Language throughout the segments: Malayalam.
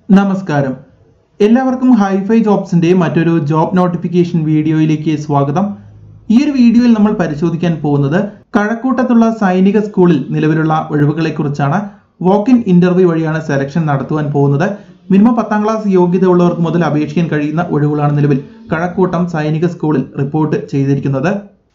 നമസ്കാരം എല്ലാവർക്കും ഹൈഫൈ ജോബ്സിന്റെ മറ്റൊരു ജോബ് നോട്ടിഫിക്കേഷൻ വീഡിയോയിലേക്ക് സ്വാഗതം ഈ ഒരു വീഡിയോയിൽ നമ്മൾ പരിശോധിക്കാൻ പോകുന്നത് കഴക്കൂട്ടത്തുള്ള സൈനിക സ്കൂളിൽ നിലവിലുള്ള ഒഴിവുകളെ കുറിച്ചാണ് വാക്ക് ഇൻ ഇന്റർവ്യൂ വഴിയാണ് സെലക്ഷൻ നടത്തുവാൻ പോകുന്നത് മിനിമം പത്താം ക്ലാസ് യോഗ്യത ഉള്ളവർക്ക് മുതൽ അപേക്ഷിക്കാൻ കഴിയുന്ന ഒഴിവുകളാണ് നിലവിൽ കഴക്കൂട്ടം സൈനിക സ്കൂളിൽ റിപ്പോർട്ട് ചെയ്തിരിക്കുന്നത്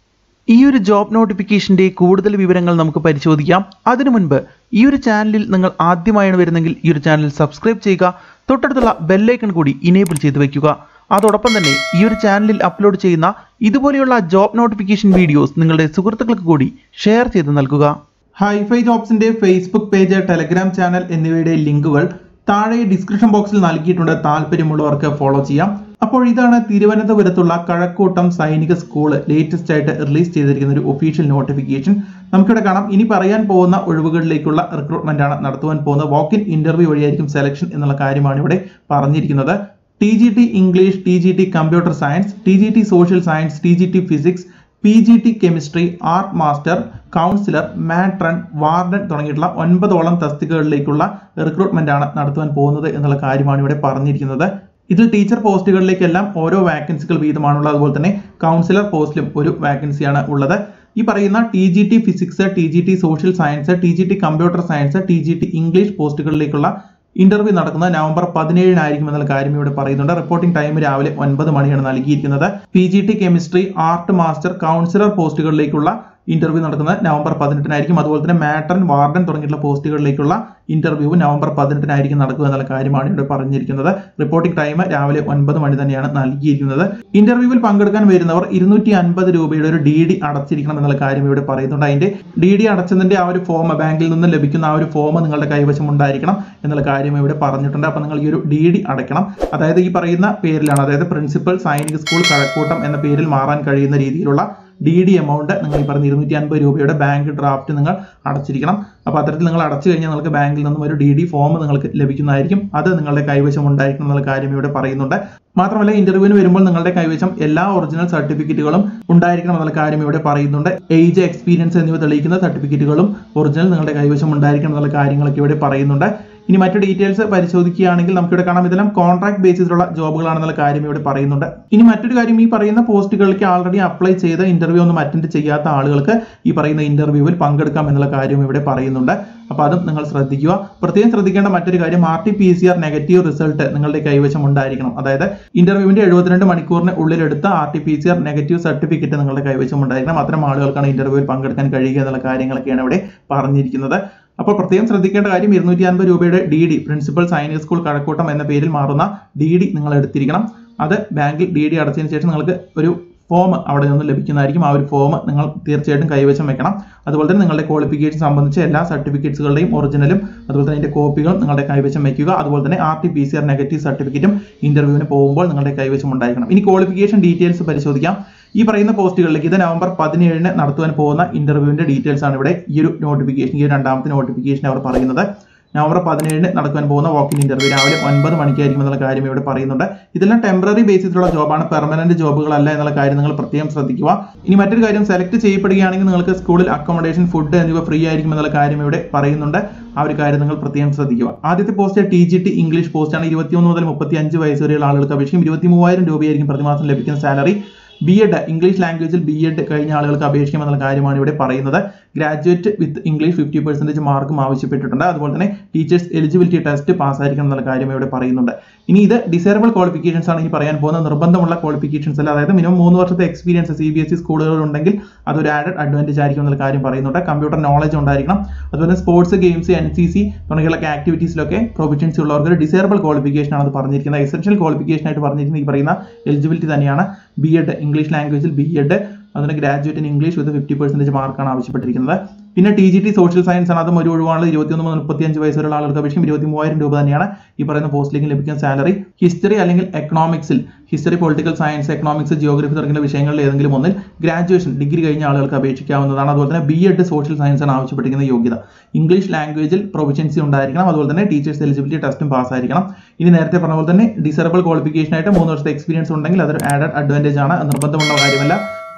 ഈ ഒരു ജോബ് നോട്ടിഫിക്കേഷന്റെ കൂടുതൽ വിവരങ്ങൾ നമുക്ക് പരിശോധിക്കാം അതിനു മുൻപ് ഈ ഒരു ചാനലിൽ നിങ്ങൾ ആദ്യമായാണ് വരുന്നെങ്കിൽ ഈ ഒരു ചാനൽ സബ്സ്ക്രൈബ് ചെയ്യുക തൊട്ടടുത്തുള്ള ബെല്ലൈക്കൺ കൂടി ഇനേബിൾ ചെയ്ത് വെക്കുക അതോടൊപ്പം തന്നെ ഈ ഒരു ചാനലിൽ അപ്ലോഡ് ചെയ്യുന്ന ഇതുപോലെയുള്ള ജോബ് നോട്ടിഫിക്കേഷൻ വീഡിയോസ് നിങ്ങളുടെ സുഹൃത്തുക്കൾക്ക് കൂടി ഷെയർ ചെയ്ത് നൽകുക ഹൈഫൈ ജോബ്സിന്റെ ഫേസ്ബുക്ക് പേജ് ടെലഗ്രാം ചാനൽ എന്നിവയുടെ ലിങ്കുകൾ താഴെ ഡിസ്ക്രിപ്ഷൻ ബോക്സിൽ നൽകിയിട്ടുണ്ട് താല്പര്യമുള്ളവർക്ക് ഫോളോ ചെയ്യാം അപ്പോൾ ഇതാണ് തിരുവനന്തപുരത്തുള്ള കഴക്കൂട്ടം സൈനിക സ്കൂൾ ലേറ്റസ്റ്റ് ആയിട്ട് റിലീസ് ചെയ്തിരിക്കുന്ന ഒരു ഒഫീഷ്യൽ നോട്ടിഫിക്കേഷൻ നമുക്കിവിടെ കാണാം ഇനി പറയാൻ പോകുന്ന ഒഴിവുകളിലേക്കുള്ള റിക്രൂട്ട്മെന്റ് ആണ് നടത്തുവാൻ പോകുന്നത് വാക്ക് ഇൻ ഇന്റർവ്യൂ വഴിയായിരിക്കും സെലക്ഷൻ എന്നുള്ള കാര്യമാണ് ഇവിടെ പറഞ്ഞിരിക്കുന്നത് T G T English T G T computer science T G T social science T G T physics P G T chemistry art master counsellor matron warden തുടങ്ങിയിട്ടുള്ള ഒൻപതോളം തസ്തികകളിലേക്കുള്ള റിക്രൂട്ട്മെന്റ് ആണ് നടത്തുവാൻ പോകുന്നത് എന്നുള്ള കാര്യമാണ് ഇവിടെ പറഞ്ഞിരിക്കുന്നത് ഇതിൽ ടീച്ചർ പോസ്റ്റുകളിലേക്കെല്ലാം ഓരോ വാക്കൻസികൾ വീതമാണുള്ളത് അതുപോലെ തന്നെ കൗൺസിലർ പോസ്റ്റിലും ഒരു വാക്കൻസിയാണ് ഉള്ളത് ഈ പറയുന്ന T G T physics T G T social science T G T computer science T G T English പോസ്റ്റുകളിലേക്കുള്ള ഇന്റർവ്യൂ നടക്കുന്നത് നവംബർ പതിനേഴിനായിരിക്കും എന്നുള്ള കാര്യം ഇവിടെ പറയുന്നുണ്ട് റിപ്പോർട്ടിംഗ് ടൈം രാവിലെ ഒൻപത് മണിയാണ് നൽകിയിരിക്കുന്നത് P G T chemistry art master counsellor പോസ്റ്റുകളിലേക്കുള്ള ഇന്റർവ്യൂ നടക്കുന്നത് നവംബർ പതിനെട്ടിനായിരിക്കും അതുപോലെ തന്നെ മാട്രൻ വാർഡൻ തുടങ്ങിയിട്ടുള്ള പോസ്റ്റുകളിലേക്കുള്ള ഇന്റർവ്യൂ നവംബർ പതിനെട്ടിനായിരിക്കും നടക്കുക എന്നുള്ള കാര്യമാണ് ഇവിടെ പറഞ്ഞിരിക്കുന്നത് റിപ്പോർട്ടിംഗ് ടൈം രാവിലെ ഒൻപത് മണി തന്നെയാണ് നൽകിയിരിക്കുന്നത് ഇന്റർവ്യൂവിൽ പങ്കെടുക്കാൻ വരുന്നവർ ഇരുന്നൂറ്റി അൻപത് രൂപയുടെ ഒരു ഡി ഡി അടച്ചിരിക്കണം എന്നുള്ള കാര്യം ഇവിടെ പറയുന്നുണ്ട് അതിന്റെ ഡി ഡി അടച്ചതിന്റെ ആ ഒരു ഫോം ബാങ്കിൽ നിന്ന് ലഭിക്കുന്ന ആ ഒരു ഫോം നിങ്ങളുടെ കൈവശം ഉണ്ടായിരിക്കണം എന്നുള്ള കാര്യം ഇവിടെ പറഞ്ഞിട്ടുണ്ട് അപ്പൊ നിങ്ങൾ ഈ ഒരു ഡി ഡി അടയ്ക്കണം അതായത് ഈ പറയുന്ന പേരിലാണ് അതായത് പ്രിൻസിപ്പൽ സൈനിക സ്കൂൾ കഴക്കൂട്ടം എന്ന പേരിൽ മാറാൻ കഴിയുന്ന രീതിയിലുള്ള ഡി ഡി എമൗണ്ട് നിങ്ങൾ ഈ പറഞ്ഞ ഇരുന്നൂറ്റി അൻപത് രൂപയുടെ ബാങ്ക് ഡ്രാഫ്റ്റ് നിങ്ങൾ അടച്ചിരിക്കണം അപ്പോൾ അത്തരത്തിൽ നിങ്ങൾ അടച്ചു കഴിഞ്ഞാൽ നിങ്ങൾക്ക് ബാങ്കിൽ നിന്നും ഒരു ഡി ഡി ഫോം നിങ്ങൾക്ക് ലഭിക്കുന്നതായിരിക്കും അത് നിങ്ങളുടെ കൈവശം ഉണ്ടായിരിക്കണം എന്നുള്ള കാര്യം ഇവിടെ പറയുന്നുണ്ട് മാത്രമല്ല ഇന്റർവ്യൂവിന് വരുമ്പോൾ നിങ്ങളുടെ കൈവശം എല്ലാ ഒറിജിനൽ സർട്ടിഫിക്കറ്റുകളും ഉണ്ടായിരിക്കണം എന്നുള്ള കാര്യം ഇവിടെ പറയുന്നുണ്ട് ഏജ് എക്സ്പീരിയൻസ് എന്നിവ തെളിയിക്കുന്ന സർട്ടിഫിക്കറ്റുകളും ഒറിജിനൽ നിങ്ങളുടെ കൈവശം ഉണ്ടായിരിക്കണം എന്നുള്ള കാര്യങ്ങളൊക്കെ ഇവിടെ പറയുന്നുണ്ട് ഇനി മറ്റു ഡീറ്റെയിൽസ് പരിശോധിക്കുകയാണെങ്കിൽ നമുക്കിവിടെ കാണാം ഇതെല്ലാം കോൺട്രാക്ട് ബേസിസിലുള്ള ജോബുകളാണെന്നുള്ള കാര്യം ഇവിടെ പറയുന്നുണ്ട് ഇനി മറ്റൊരു കാര്യം ഈ പറയുന്ന പോസ്റ്റുകളിലേക്ക് ആൾറെഡി അപ്ലൈ ചെയ്ത ഇന്റർവ്യൂ ഒന്നും അറ്റൻഡ് ചെയ്യാത്ത ആളുകൾക്ക് ഈ പറയുന്ന ഇന്റർവ്യൂവിൽ പങ്കെടുക്കാം എന്നുള്ള കാര്യം ഇവിടെ പറയുന്നുണ്ട് അപ്പോൾ അതും നിങ്ങൾ ശ്രദ്ധിക്കുക പ്രത്യേകം ശ്രദ്ധിക്കേണ്ട മറ്റൊരു കാര്യം R T P C R negative result നിങ്ങളുടെ കൈവശം ഉണ്ടായിരിക്കണം അതായത് ഇന്റർവ്യൂവിന്റെ എഴുപത്തിരണ്ട് മണിക്കൂറിന് ഉള്ളിലെടുത്ത R T P C R negative certificate നിങ്ങളുടെ കൈവശം ഉണ്ടായിരിക്കണം അത്തരം ആളുകൾക്കാണ് ഇന്റർവ്യൂവിൽ പങ്കെടുക്കാൻ കഴിയുക എന്നുള്ള കാര്യങ്ങളൊക്കെയാണ് ഇവിടെ പറഞ്ഞിരിക്കുന്നത് അപ്പോൾ പ്രത്യേകം ശ്രദ്ധിക്കേണ്ട കാര്യം ഇരുന്നൂറ്റി അൻപത് രൂപയുടെ D D principal Sainik school Kazhakkoottam എന്ന പേരിൽ മാറുന്ന ഡി ഡി നിങ്ങൾ എടുത്തിരിക്കണം അത് ബാങ്കിൽ ഡി ഡി അടച്ചതിന് ശേഷം നിങ്ങൾക്ക് ഒരു ഫോം അവിടെ നിന്ന് ലഭിക്കുന്നതായിരിക്കും ആ ഒരു ഫോം നിങ്ങൾ തീർച്ചയായിട്ടും കൈവശം വെക്കണം അതുപോലെ തന്നെ നിങ്ങളുടെ ക്വാളിഫിക്കേഷൻ സംബന്ധിച്ച എല്ലാ സർട്ടിഫിക്കറ്റ്സുകളുടെയും ഒറിജിനലും അതുപോലെ തന്നെ അതിന്റെ കോപ്പികളും നിങ്ങളുടെ കൈവശം വെക്കുക അതുപോലെ തന്നെ R T P C R negative സർട്ടിഫിക്കറ്റും ഇന്റർവ്യൂവിന് പോകുമ്പോൾ നിങ്ങളുടെ കൈവശം ഉണ്ടായിരിക്കണം ഇനി ക്വാളിഫിക്കേഷൻ ഡീറ്റെയിൽസ് പരിശോധിക്കാം ഈ പറയുന്ന പോസ്റ്റുകളിലേക്ക് ഇത് നവംബർ പതിനേഴിന് നടത്തുവാൻ പോകുന്ന ഇന്റർവ്യൂവിന്റെ ഡീറ്റെയിൽസ് ആണ് ഇവിടെ ഈ ഒരു നോട്ടിഫിക്കേഷൻ ഈ ഒരു രണ്ടാമത്തെ നോട്ടിഫിക്കേഷൻ അവർ പറയുന്നത് നവംബർ പതിനേഴിന് നടക്കാൻ പോകുന്ന വാക്കിൻ ഇന്റർവ്യൂ രാവിലെ ഒൻപത് മണിക്കായിരിക്കും എന്നുള്ള കാര്യം ഇവിടെ പറയുന്നുണ്ട് ഇതെല്ലാം ടെമ്പററി ബേസിസിലുള്ള ജോബാണ് പെർമനന്റ് ജോബുകളല്ല എന്നുള്ള കാര്യം നിങ്ങൾ പ്രത്യേകം ശ്രദ്ധിക്കുക ഇനി മറ്റൊരു കാര്യം സെലക്ട് ചെയ്യപ്പെടുകയാണെങ്കിൽ നിങ്ങൾക്ക് സ്കൂളിൽ അക്കോമഡേഷൻ ഫുഡ് എന്നിവ ഫ്രീ ആയിരിക്കും എന്നുള്ള കാര്യം ഇവിടെ പറയുന്നുണ്ട് ആ ഒരു കാര്യം നിങ്ങൾ പ്രത്യേകം ശ്രദ്ധിക്കുക ആദ്യത്തെ post T G T English പോസ്റ്റാണ് ഇരുപത്തിയൊന്ന് മുതൽ മുപ്പത്തി അഞ്ച് വയസ്സ് വരെയുള്ള ആളുകൾക്ക് അപേക്ഷിക്കും ഇരുപത്തി മൂവായിരം രൂപയായിരിക്കും പ്രതിമാസം ലഭിക്കുന്ന സാലറി ബി എഡ് ഇംഗ്ലീഷ് ലാംഗ്വേജിൽ ബി എഡ് കഴിഞ്ഞ ആളുകൾക്ക് അപേക്ഷിക്കാം എന്നുള്ള കാര്യമാണ് ഇവിടെ പറയുന്നത് graduate with English fifty percentage മാർക്കും ആവശ്യപ്പെട്ടിട്ടുണ്ട് അതുപോലെ തന്നെ ടീച്ചേഴ്സ് എലിജിബിലിറ്റി ടെസ്റ്റ് പാസ്സായിരിക്കണം എന്നുള്ള കാര്യം ഇവിടെ പറയുന്നുണ്ട് ഇനി ഇത് ഡിസൈറബിൾ ക്വാളിഫിക്കേഷൻസ് ആണ് ഇനി പറയാൻ പോകുന്ന നിർബന്ധമുള്ള ക്വാളിഫിക്കേഷൻസ് അല്ല അതായത് മിനിമം മൂന്ന് വർഷത്തെ experience C B S E സ്കൂളുകൾ ഉണ്ടെങ്കിൽ അതൊരു ആഡഡ് അഡ്വാൻറ്റേജ് ആയിരിക്കും എന്നുള്ള കാര്യം പറയുന്നുണ്ട് കമ്പ്യൂട്ടർ നോളജ് ഉണ്ടായിരിക്കണം അതുപോലെ sports games N C C തുടങ്ങിയുള്ള ആക്ടിവിറ്റീസിലൊക്കെ പ്രൊഫിഷ്യൻസി ഉള്ളവർക്ക് ഒരു ഡിസൈറബിൾ ക്വാളിഫിക്കേഷൻ ആണ് അത് പറഞ്ഞിരിക്കുന്നത് എസെൻഷ്യൽ ക്വാളിഫിക്കേഷൻ ആയിട്ട് പറഞ്ഞിരിക്കുന്നത് ഈ പറയുന്ന എലിജിബിലിറ്റി തന്നെയാണ് ബി എഡ് ഇംഗ്ലീഷ് ലാംഗ്വേജിൽ ബി എഡ് അതിന് graduate in English with fifty percentage മാർക്കാണ് ആവശ്യപ്പെട്ടിരിക്കുന്നത് പിന്നെ T G T social science ആണ് അതും ഒരു ഒഴിവാണ് ഇരുപത്തിയൊന്ന് മുതൽ മുപ്പത്തിയഞ്ച് വയസ്സുള്ള ആളുകൾക്ക് അപേക്ഷിക്കും ഇരുപത്തി മൂവായിരം രൂപ തന്നെയാണ് ഈ പറയുന്ന പോസ്റ്റിലേക്ക് ലഭിക്കുന്ന സാലറി ഹിസ്റ്ററി അല്ലെങ്കിൽ എക്കണോമിക്സിൽ history political science economics geography തുടങ്ങിയ വിഷയങ്ങളിൽ ഏതെങ്കിലും ഒന്നിൽ ഗ്രാജുവേഷൻ ഡിഗ്രി കഴിഞ്ഞ ആളുകൾക്ക് അപേക്ഷിക്കാവുന്നതാണ് അതുപോലെ തന്നെ ബി എഡ് സോഷ്യൽ സയൻസ് ആണ് ആവശ്യപ്പെട്ടിരിക്കുന്ന യോഗ്യത ഇംഗ്ലീഷ് ലാംഗ്വേജിൽ പ്രൊഫിഷ്യൻസി ഉണ്ടായിരിക്കണം അതുപോലെ തന്നെ ടീച്ചേഴ്സ് എലിജിബിലിറ്റി ടെസ്റ്റും പാസ്സായിരിക്കണം ഇനി നേരത്തെ പറഞ്ഞ പോലെ തന്നെ ഡിസറബിൾ ക്വാളിഫിക്കേഷൻ ആയിട്ട് മൂന്ന് വർഷത്തെ എക്സ്പീരിയൻസ് ഉണ്ടെങ്കിൽ അതൊരു ആഡഡ് അഡ്വാൻറ്റേജ് ആണ് നിർബന്ധമുള്ള കാര്യമല്ല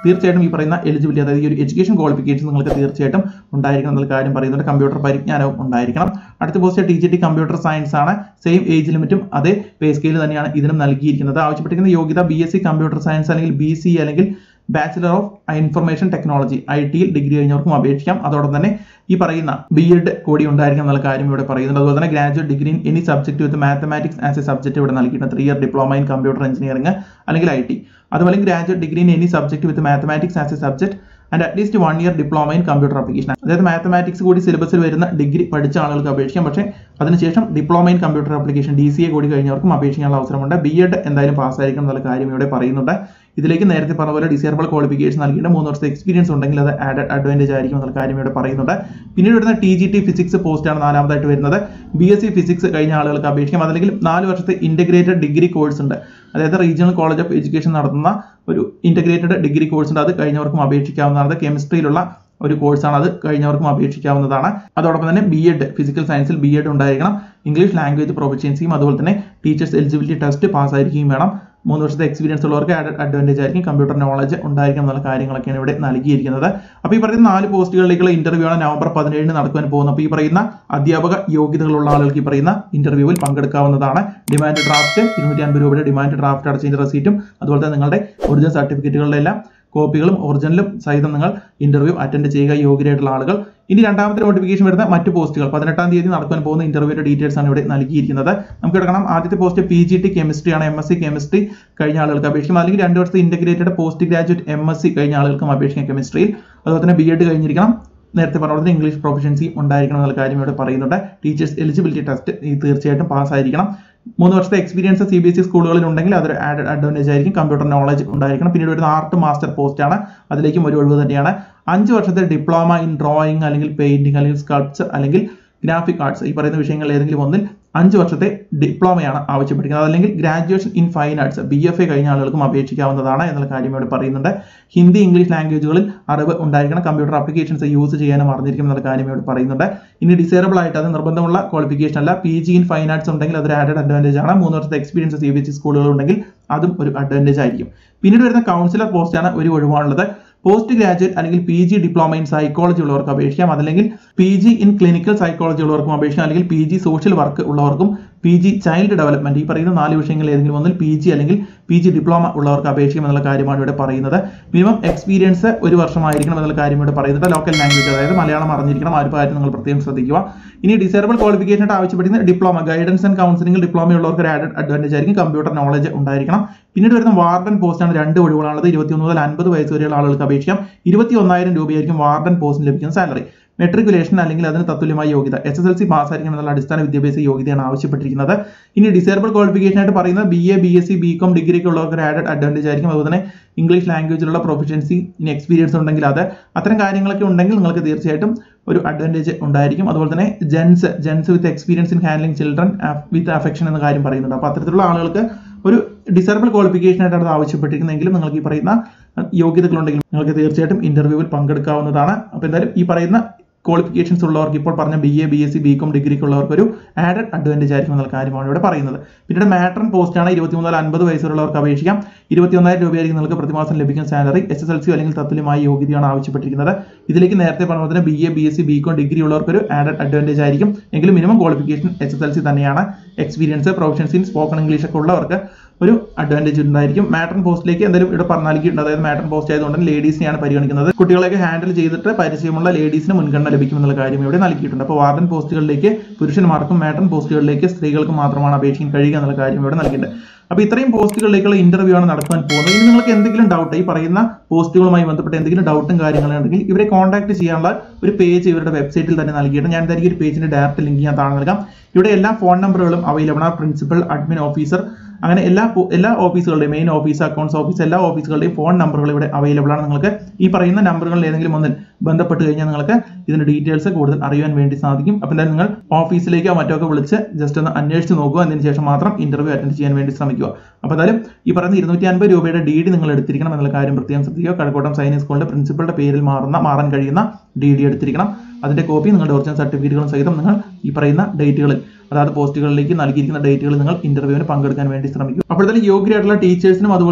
തീർച്ചയായിട്ടും ഈ പറയുന്ന എലിജിബിലിറ്റി അതായത് ഈ ഒരു എഡ്യൂക്കേഷൻ ക്വാളിഫിക്കേഷൻ നിങ്ങൾക്ക് തീർച്ചയായിട്ടും ഉണ്ടായിരിക്കണം എന്നുള്ള കാര്യം പറയുന്നുണ്ട് കമ്പ്യൂട്ടർ പരിജ്ഞാനവും ഉണ്ടായിരിക്കണം അടുത്ത post T G T computer science ആണ് സെയിം ഏജ് ലിമിറ്റും അതേ പേ സ്കെയിൽ തന്നെയാണ് ഇതിനും നൽകിയിരിക്കുന്നത് ആവശ്യപ്പെട്ടിരിക്കുന്ന യോഗ്യത B S C computer science അല്ലെങ്കിൽ ബി സി അല്ലെങ്കിൽ bachelor of information technology I ടിയിൽ ഡിഗ്രി കഴിഞ്ഞവർക്കും അപേക്ഷിക്കാം അതോടൊപ്പം തന്നെ ഈ പറയുന്ന ബി എഡ് കൂടി ഉണ്ടായിരിക്കും എന്നുള്ള കാര്യം ഇവിടെ പറയുന്നുണ്ട് അതുപോലെ തന്നെ graduate degree in any subject with mathematics as a subject ഇവിടെ നൽകിയിട്ടുണ്ട് three year diploma in computer engineering അല്ലെങ്കിൽ ഐ ടി അതുപോലെ graduate degree in any subject with mathematics as a subject and at least one year diploma in computer application അതായത് മാത്തമാറ്റിക്സ് കൂടി സിലബസിൽ വരുന്ന ഡിഗ്രി പഠിച്ച ആളുകൾക്ക് അപേക്ഷിക്കാം പക്ഷേ അതിനുശേഷം diploma in computer application D C A കൂടി കഴിഞ്ഞവർക്കും അപേക്ഷിക്കാനുള്ള അവസരമുണ്ട് ബി എഡ് എന്തായാലും പാസ്സായിരിക്കണം എന്നുള്ള കാര്യം ഇവിടെ പറയുന്നുണ്ട് ഇതിലേക്ക് നേരത്തെ പറഞ്ഞ പോലെ ഡിസേബിൾ ക്വാളിഫിക്കേഷൻ നൽകിയിട്ട് മൂന്ന് വർഷത്തെ എക്സ്പീരിയൻസ് ഉണ്ടെങ്കിൽ അത് ആഡഡ് അഡ്വാൻറ്റേജ് ആയിരിക്കും എന്നുള്ള കാര്യം ഇവിടെ പറയുന്നുണ്ട് പിന്നീട് വരുന്ന ടി ജി ടി ഫിസിക്സ് പോസ്റ്റാണ് നാലാമതായിട്ട് വരുന്നത് ബി എസ് സി ഫിസിക്സ് കഴിഞ്ഞ ആളുകൾക്ക് അപേക്ഷിക്കാം അതല്ലെങ്കിൽ നാല് വർഷത്തെ ഇന്റഗ്രേറ്റഡ് ഡിഗ്രി കോഴ്സ് ഉണ്ട് അതായത് റീജിയണൽ കോളേജ് ഓഫ് എഡ്യൂക്കേഷൻ നടത്തുന്ന ഒരു ഇന്റഗ്രേറ്റഡ് ഡിഗ്രി കോഴ്സ് ഉണ്ട് അത് കഴിഞ്ഞവർക്കും അപേക്ഷിക്കാവുന്നതാണ് കെമിസ്ട്രിയിലുള്ള ഒരു കോഴ്സാണ് അത് കഴിഞ്ഞവർക്കും അപേക്ഷിക്കാവുന്നതാണ് അതോടൊപ്പം തന്നെ ബി എഡ് ഫിസിക്കൽ സയൻസിൽ ബി എഡ് ഉണ്ടായിരിക്കണം ഇംഗ്ലീഷ് ലാംഗ്വേജ് പ്രൊഫഷ്യൻസിയും അതുപോലെ തന്നെ ടീച്ചേഴ്സ് എലിജിബിലിറ്റി ടെസ്റ്റ് പാസ്സായിരിക്കുകയും വേണം മൂന്ന് വർഷത്തെ എക്സ്പീരിയൻസ് ഉള്ളവർക്ക് ആഡഡ് അഡ്വാൻറ്റേജ് ആയിരിക്കും കമ്പ്യൂട്ടർ നോളജ് ഉണ്ടായിരിക്കും എന്നുള്ള കാര്യങ്ങളൊക്കെയാണ് ഇവിടെ നൽകിയിരിക്കുന്നത് അപ്പോൾ ഈ പറയുന്ന നാല് പോസ്റ്റുകളിലേക്കുള്ള ഇന്റർവ്യൂ ആണ് നവംബർ പതിനേഴിന് നടക്കുവാൻ പോകുന്നത് അപ്പോൾ ഈ പറയുന്ന അധ്യാപക യോഗ്യതകളുള്ള ആളുകൾക്ക് ഈ പറയുന്ന ഇന്റർവ്യൂവിൽ പങ്കെടുക്കാവുന്നതാണ് ഡിമാൻഡ് ഡ്രാഫ്റ്റ് ഇരുന്നൂറ്റി അൻപത് രൂപയുടെ ഡിമാൻഡ് ഡ്രാഫ്റ്റ് അടച്ചതിന്റെ റെസീറ്റും അതുപോലെ തന്നെ നിങ്ങളുടെ ഒറിജിനൽ സർട്ടിഫിക്കറ്റുകളുടെ എല്ലാം കോപ്പികളും ഒറിജിനലും സഹിതം നിങ്ങൾ ഇന്റർവ്യൂ അറ്റൻഡ് ചെയ്യുക യോഗ്യരായിട്ടുള്ള ആളുകൾ ഇനി രണ്ടാമത്തെ നോട്ടിഫിക്കേഷൻ വരുന്ന മറ്റു പോസ്റ്റുകൾ പതിനെട്ടാം തീയതി നടക്കാൻ പോകുന്ന ഇന്റർവ്യൂയുടെ ഡീറ്റെയിൽസ് ആണ് ഇവിടെ നൽകിയിരിക്കുന്നത് നമുക്ക് എടുക്കണം ആദ്യത്തെ post P G T chemistry ആണ് എം എസ് സി കെമിസ്ട്രി കഴിഞ്ഞ ആളുകൾക്ക് അപേക്ഷിക്കാം അല്ലെങ്കിൽ രണ്ട് വർഷത്തെ integrated post graduate M S C കഴിഞ്ഞ ആളുകൾക്കും അപേക്ഷിക്കാം കെമിസ്ട്രിയിൽ അതുപോലെ തന്നെ ബി എഡ് കഴിഞ്ഞിരിക്കണം നേരത്തെ പറഞ്ഞ പോലെ ഇംഗ്ലീഷ് പ്രൊഫഷൻസി ഉണ്ടായിരിക്കണം എന്നുള്ള കാര്യം ഇവിടെ പറയുന്നുണ്ട് ടീച്ചേഴ്സ് എലിജിബിലിറ്റി ടെസ്റ്റ് ഈ തീർച്ചയായിട്ടും പാസ്സായിരിക്കണം മൂന്ന് വർഷത്തെ experience C B S E സ്കൂളുകളിൽ ഉണ്ടെങ്കിൽ അതൊരു ആഡഡ് അഡ്വാൻറ്റേജ് ആയിരിക്കും കമ്പ്യൂട്ടർ നോളജ് ഉണ്ടായിരിക്കണം പിന്നീട് വരുന്ന ആർട്ട് മാസ്റ്റർ പോസ്റ്റ് ആണ് അതിലേക്കും ഒരു ഒഴിവ് തന്നെയാണ് അഞ്ച് വർഷത്തെ ഡിപ്ലോമ ഇൻ ഡ്രോയിങ് അല്ലെങ്കിൽ പെയിന്റിംഗ് അല്ലെങ്കിൽ സ്കൾപ്ചർ അല്ലെങ്കിൽ ഗ്രാഫിക് ആർട്സ് ഈ പറയുന്ന വിഷയങ്ങൾ ഏതെങ്കിലും ഒന്നിൽ അഞ്ച് വർഷത്തെ ഡിപ്ലോമയാണ് ആവശ്യപ്പെട്ടിരിക്കുന്നത് അല്ലെങ്കിൽ graduation in fine arts B F A കഴിഞ്ഞ ആളുകൾക്കും അപേക്ഷിക്കാവുന്നതാണ് എന്നുള്ള കാര്യം ഇവിടെ പറയുന്നുണ്ട് ഹിന്ദി ഇംഗ്ലീഷ് ലാംഗ്വേജുകളിൽ അറിവ് ഉണ്ടായിരിക്കണം കമ്പ്യൂട്ടർ ആപ്ലിക്കേഷൻസ് യൂസ് ചെയ്യാനും അറിഞ്ഞിരിക്കും എന്നുള്ള കാര്യം ഇവിടെ പറയുന്നുണ്ട് ഇനി ഡിസേബിൾ ആയിട്ട് അത് നിർബന്ധമുള്ള ക്വാളിഫിക്കേഷൻ അല്ല P G in fine arts ഉണ്ടെങ്കിൽ അതൊരു ആഡഡ് അഡ്വാൻറ്റേജ് ആണ് മൂന്ന് വർഷത്തെ experience C B S E സ്കൂളുകൾ ഉണ്ടെങ്കിൽ അതും ഒരു അഡ്വാൻറ്റേജ് ആയിരിക്കും പിന്നീട് വരുന്ന കൗൺസിലർ പോസ്റ്റാണ് ഒരു ഒഴിവാണുള്ളത് പോസ്റ്റ് ഗ്രാജുവേറ്റ് അല്ലെങ്കിൽ P G diploma in psychology ഉള്ളവർക്ക് അപേക്ഷിക്കാം അതല്ലെങ്കിൽ P G in clinical psychology ഉള്ളവർക്കും അപേക്ഷിക്കാം അല്ലെങ്കിൽ പി ജി സോഷ്യൽ വർക്ക് ഉള്ളവർക്കും പി ജി ചൈൽഡ് ഡെവലപ്മെന്റ് ഈ പറയുന്ന നാല് വിഷയങ്ങളിൽ ഏതെങ്കിലും ഒന്നിൽ പി ജി അല്ലെങ്കിൽ പി ജി ഡിപ്ലോമ ഉള്ളവർക്ക് അപേക്ഷിക്കാം എന്നുള്ള കാര്യമാണ് ഇവിടെ പറയുന്നത് മിനിമം എക്സ്പീരിയൻസ് ഒരു വർഷമായിരിക്കണം എന്നുള്ള കാര്യം ഇവിടെ പറയുന്നുണ്ട് ലോക്കൽ ലാംഗ്വേജ് അതായത് മലയാളം അറിഞ്ഞിരിക്കണം ആ ഒരു കാര്യം നിങ്ങൾ പ്രത്യേകം ശ്രദ്ധിക്കുക ഇനി ഡിസേബിൾ ക്വാളിഫിക്കേഷൻ ആയിട്ട് ആവശ്യപ്പെടുന്ന ഡിപ്ലോമ ഗൈഡൻസ് ആൻഡ് കൗൺസിലിംഗിൽ ഡിപ്ലോമ ഉള്ളവർക്ക് ഒരു ആഡഡ് അഡ്വാൻറ്റേജ് ആയിരിക്കും കമ്പ്യൂട്ടർ നോളജ് ഉണ്ടായിരിക്കണം പിന്നീട് വരുന്ന വാർഡൻ പോസ്റ്റാണ് രണ്ട് ഒഴിവുകളാണുള്ളത് ഇരുപത്തിയൊന്ന് മുതൽ അൻപത് വയസ്സ് വരെയുള്ള ആളുകൾക്ക് അപേക്ഷിക്കാം ഇരുപത്തി ഒന്നായിരം രൂപയായിരിക്കും വാർഡൻ പോസ്റ്റിന് ലഭിക്കുന്ന സാലറി മെട്രിക്കുലേഷൻ അല്ലെങ്കിൽ അതിന് തത്തുല്യമായ യോഗ്യത എസ് എസ് എൽ സി പാസ്സായിരിക്കണം എന്നുള്ള അടിസ്ഥാന വിദ്യാഭ്യാസ യോഗ്യതയാണ് ആവശ്യപ്പെട്ടിരിക്കുന്നത് ഇനി ഡിസേബിൾ ക്വാളിഫിക്കേഷൻ ആയിട്ട് പറയുന്നത് B A B S C B com degree ഒക്കെ ഉള്ളവർക്ക് ഒരു ആഡഡ് അഡ്വാൻറ്റേജ് ആയിരിക്കും അതുപോലെ തന്നെ ഇംഗ്ലീഷ് ലാംഗ്വേജിലുള്ള പ്രൊഫഷൻസി ഇനി എക്സ്പീരിയൻസ് ഉണ്ടെങ്കിൽ അത് അത്തരം കാര്യങ്ങളൊക്കെ ഉണ്ടെങ്കിൽ നിങ്ങൾക്ക് തീർച്ചയായിട്ടും ഒരു അഡ്വാൻറ്റേജ് ഉണ്ടായിരിക്കും അതുപോലെ തന്നെ gents gents with experience in handling children with affection എന്ന കാര്യം പറയുന്നുണ്ട് അപ്പോൾ അത്തരത്തിലുള്ള ആളുകൾക്ക് ഒരു ഡിസേബിൾ ക്വാളിഫിക്കേഷൻ ആയിട്ടാണ് അത് ആവശ്യപ്പെട്ടിരിക്കുന്നതെങ്കിലും നിങ്ങൾക്ക് ഈ പറയുന്ന യോഗ്യതകളുണ്ടെങ്കിൽ നിങ്ങൾക്ക് തീർച്ചയായിട്ടും ഇന്റർവ്യൂവിൽ പങ്കെടുക്കാവുന്നതാണ് അപ്പോൾ എന്തായാലും ഈ പറയുന്ന ക്വാളിഫിക്കേഷൻസ് ഉള്ളവർക്ക് ഇപ്പോൾ പറഞ്ഞ B A B S C B com ഡിഗ്രിക്ക് ഉള്ളവർക്ക് ഒരു ആഡഡ് അഡ്വാൻറ്റേജ് ആയിരിക്കും എന്നുള്ള കാര്യമാണ് ഇവിടെ പറയുന്നത് പിന്നീട് മാട്രൺ പോസ്റ്റ് ആണ് ഇരുപത്തിമൂന്ന് മുതൽ അൻപത് വയസ്സുള്ളവർക്ക് അപേക്ഷിക്കാം ഇരുപത്തിയൊന്നായിരം രൂപയായിരിക്കും നിങ്ങൾക്ക് പ്രതിമാസം ലഭിക്കുന്ന salary S S L C അല്ലെങ്കിൽ തത്തുല്യമായ യോഗ്യതയാണ് ആവശ്യപ്പെട്ടിരിക്കുന്നത് ഇതിലേക്ക് നേരത്തെ പറഞ്ഞ പോലെ B A B S C B com degree ഉള്ളവർക്ക് ഒരു ആഡഡ് അഡ്വാൻറ്റേജ് ആയിരിക്കും എങ്കിലും minimum qualification S S L C തന്നെയാണ് experience proficiency in spoken English ഒക്കെ ഉള്ളവർക്ക് ഒരു അഡ്വാൻറ്റേജ് ഉണ്ടായിരിക്കും മാട്രൺ പോസ്റ്റിലേക്ക് എന്തായാലും ഇവിടെ പറഞ്ഞ നൽകിയിട്ടുണ്ട് അതായത് മാട്രൺ പോസ്റ്റ് ആയതുകൊണ്ട് ലേഡീസിനെയാണ് പരിഗണിക്കുന്നത് കുട്ടികളെയൊക്കെ ഹാൻഡിൽ ചെയ്തിട്ട് പരിചയമുള്ള ലേഡീസിന് മുൻഗണന ലഭിക്കും എന്നുള്ള കാര്യം ഇവിടെ നൽകിയിട്ടുണ്ട് അപ്പോൾ വാർഡൻ പോസ്റ്റുകളിലേക്ക് പുരുഷന്മാർക്കും മാട്രൺ പോസ്റ്റുകളിലേക്ക് സ്ത്രീകൾക്ക് മാത്രമാണ് അപേക്ഷിക്കാൻ കഴിയുക എന്നുള്ള കാര്യം ഇവിടെ നൽകിയിട്ടുണ്ട് അപ്പോൾ ഇത്രയും പോസ്റ്റുകളിലേക്കുള്ള ഇന്റർവ്യൂ ആണ് നടക്കുവാൻ പോകുന്നത് ഇനി നിങ്ങൾക്ക് എന്തെങ്കിലും ഡൗട്ട് ഈ പറയുന്ന പോസ്റ്റുകളുമായി ബന്ധപ്പെട്ട് എന്തെങ്കിലും ഡൗട്ടും കാര്യങ്ങളും ഉണ്ടെങ്കിൽ ഇവരെ കോൺടാക്ട് ചെയ്യാനുള്ള ഒരു പേജ് ഇവരുടെ വെബ്സൈറ്റിൽ തന്നെ നൽകിയിട്ട് ഞാൻ എന്തായാലും ഈ ഒരു പേജിന്റെ ഡയറക്റ്റ് ലിങ്ക് ഞാൻ താഴെ നൽകാം ഇവിടെ എല്ലാ ഫോൺ നമ്പറുകളും അവൈലബിൾ ആണ് പ്രിൻസിപ്പൽ അഡ്മിൻ ഓഫീസർ അങ്ങനെ എല്ലാ പോ- എല്ലാ ഓഫീസുകളുടെയും മെയിൻ ഓഫീസ് അക്കൗണ്ട്സ് ഓഫീസ് എല്ലാ ഓഫീസുകളുടെയും ഫോൺ നമ്പറുകൾ ഇവിടെ അവൈലബിൾ ആണ് നിങ്ങൾക്ക് ഈ പറയുന്ന നമ്പറുകളിൽ ഏതെങ്കിലും ഒന്നിൽ ബന്ധപ്പെട്ട് കഴിഞ്ഞാൽ നിങ്ങൾക്ക് ഇതിന്റെ ഡീറ്റെയിൽസ് കൂടുതൽ അറിയാൻ വേണ്ടി സാധിക്കും അപ്പോൾ എന്തായാലും നിങ്ങൾ ഓഫീസിലേക്കോ മറ്റോ ഒക്കെ വിളിച്ച് ജസ്റ്റ് ഒന്ന് അന്വേഷിച്ച് നോക്കുക അതിന് ശേഷം മാത്രം ഇന്റർവ്യൂ അറ്റൻഡ് ചെയ്യാൻ വേണ്ടി ശ്രമിക്കുക അപ്പോൾ എന്തായാലും ഈ പറയുന്ന ഇരുന്നൂറ്റി അൻപത് രൂപയുടെ ഡി ഡി നിങ്ങൾ എടുത്തിരിക്കണം എന്നുള്ള കാര്യം പ്രത്യേകം ശ്രദ്ധിക്കുക കഴക്കൂട്ടം സൈനിക് സ്കൂളിന്റെ പ്രിൻസിപ്പളുടെ പേരിൽ മാറുന്ന മാറാൻ കഴിയുന്ന ഡി ഡി എടുത്തിരിക്കണം അതിന്റെ കോപ്പി നിങ്ങളുടെ ഒറിജിനൽ സർട്ടിഫിക്കറ്റുകളും സഹിതം നിങ്ങൾ ഈ പറയുന്ന ഡേറ്റുകളിൽ അതായത് പോസ്റ്റുകളിലേക്ക് നൽകിയിരിക്കുന്ന ഡേറ്റുകളിൽ നിങ്ങൾ ഇന്റർവ്യൂവിന് പങ്കെടുക്കാൻ വേണ്ടി ശ്രമിക്കും അപ്പോഴത്തേക്കും യോഗ്യരായിട്ടുള്ള ടീച്ചേഴ്സിനും അതുപോലെ തന്നെ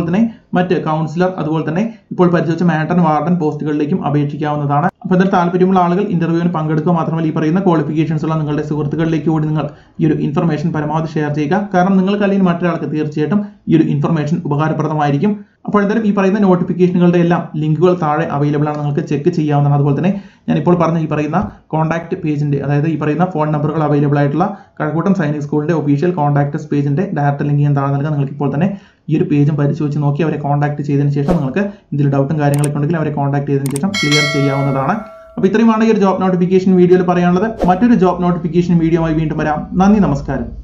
മറ്റ് കൗൺസിലർ അതുപോലെ തന്നെ ഇപ്പോൾ പരിശോധിച്ച മാറ്റൺ വാർഡൻ പോസ്റ്റുകളിലേക്കും അപേക്ഷിക്കാവുന്നതാണ് അപ്പോൾ ഇതിൽ താല്പര്യമുള്ള ആളുകൾ ഇന്റർവ്യൂവിന് പങ്കെടുക്കുക മാത്രമല്ല ഈ പറയുന്ന ക്വാളിഫിക്കേഷൻസ് ഉള്ള നിങ്ങളുടെ സുഹൃത്തുക്കളിലേക്ക് കൂടി നിങ്ങൾ ഈ ഒരു ഇൻഫർമേഷൻ പരമാവധി ഷെയർ ചെയ്യുക കാരണം നിങ്ങൾക്ക് അല്ലെങ്കിൽ മറ്റൊരാൾക്ക് തീർച്ചയായിട്ടും ഈ ഒരു ഇൻഫർമേഷൻ ഉപകാരപ്രദമായിരിക്കും അപ്പോൾ എന്തായാലും ഈ പറയുന്ന നോട്ടിഫിക്കേഷനുകളുടെ എല്ലാം ലിങ്കുകൾ താഴെ അവൈലബിൾ ആണ് നിങ്ങൾക്ക് ചെക്ക് ചെയ്യാവുന്നതാണ് അതുപോലെ തന്നെ ഞാൻ ഇപ്പോൾ പറഞ്ഞ ഈ പറയുന്ന കോൺടാക്ട് പേജിന്റെ അതായത് ഈ പറയുന്ന ഫോൺ നമ്പറുകൾ അവൈലബിൾ ആയിട്ടുള്ള കഴക്കൂട്ടം സൈനിക് സ്കൂളിന്റെ ഒഫീഷ്യൽ കോൺടാക്ട് പേജിന്റെ ഡയറക്റ്റ് ലിങ്ക് ഞാൻ താഴെ നൽകാം നിങ്ങൾക്ക് ഇപ്പോൾ തന്നെ ഈ ഒരു പേജും പരിശോധിച്ച് നോക്കി അവരെ കോൺടാക്ട് ചെയ്തതിന് ശേഷം നിങ്ങൾക്ക് ഇതിൽ ഡൗട്ടും കാര്യങ്ങളൊക്കെ ഉണ്ടെങ്കിൽ അവരെ കോൺടാക്ട് ചെയ്തതിന് ശേഷം ക്ലിയർ ചെയ്യാവുന്നതാണ് അപ്പോൾ ഇത്രയുമാണ് ഈ ഒരു ജോബ് നോട്ടിഫിക്കേഷൻ വീഡിയോയിൽ പറയാനുള്ളത് മറ്റൊരു ജോബ് നോട്ടിഫിക്കേഷൻ വീഡിയോ ആയി വീണ്ടും വരാം നന്ദി നമസ്കാരം